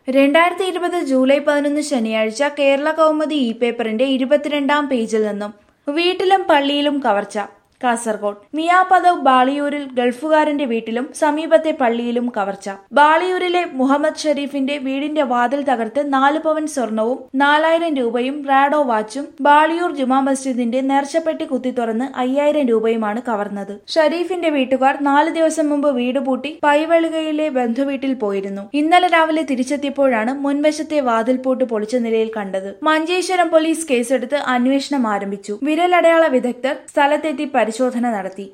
രണ്ടായിരത്തി ഇരുപത് ജൂലൈ പതിനൊന്ന് ശനിയാഴ്ച കേരള കൗമുദി ഇ പേപ്പറിന്റെ ഇരുപത്തിരണ്ടാം പേജിൽ നിന്നും വീട്ടിലും പള്ളിയിലും കവർച്ച കാസർഗോഡ് മിയാപദവ് ബാളിയൂരിൽ ഗൾഫുകാരന്റെ വീട്ടിലും സമീപത്തെ പള്ളിയിലും കവർച്ച ബാളിയൂരിലെ മുഹമ്മദ് ഷരീഫിന്റെ വീടിന്റെ വാതിൽ തകർത്ത് നാല് പവൻ സ്വർണവും നാലായിരം രൂപയും റാഡോ വാച്ചും ബാളിയൂർ ജുമാ മസ്ജിദിന്റെ നേർച്ചപ്പെട്ടി കുത്തി തുറന്ന് അയ്യായിരം രൂപയുമാണ് കവർന്നത് ഷരീഫിന്റെ വീട്ടുകാർ നാല് ദിവസം മുമ്പ് വീട് പൂട്ടി പൈവെളുകയിലെ ബന്ധുവീട്ടിൽ പോയിരുന്നു ഇന്നലെ രാവിലെ തിരിച്ചെത്തിയപ്പോഴാണ് മുൻവശത്തെ വാതിൽപൂട്ട് പൊളിച്ച നിലയിൽ കണ്ടത് മഞ്ചേശ്വരം പോലീസ് കേസെടുത്ത് അന്വേഷണം ആരംഭിച്ചു വിരലടയാള വിദഗ്ധർ സ്ഥലത്തെത്തി പരിശോധന നടത്തി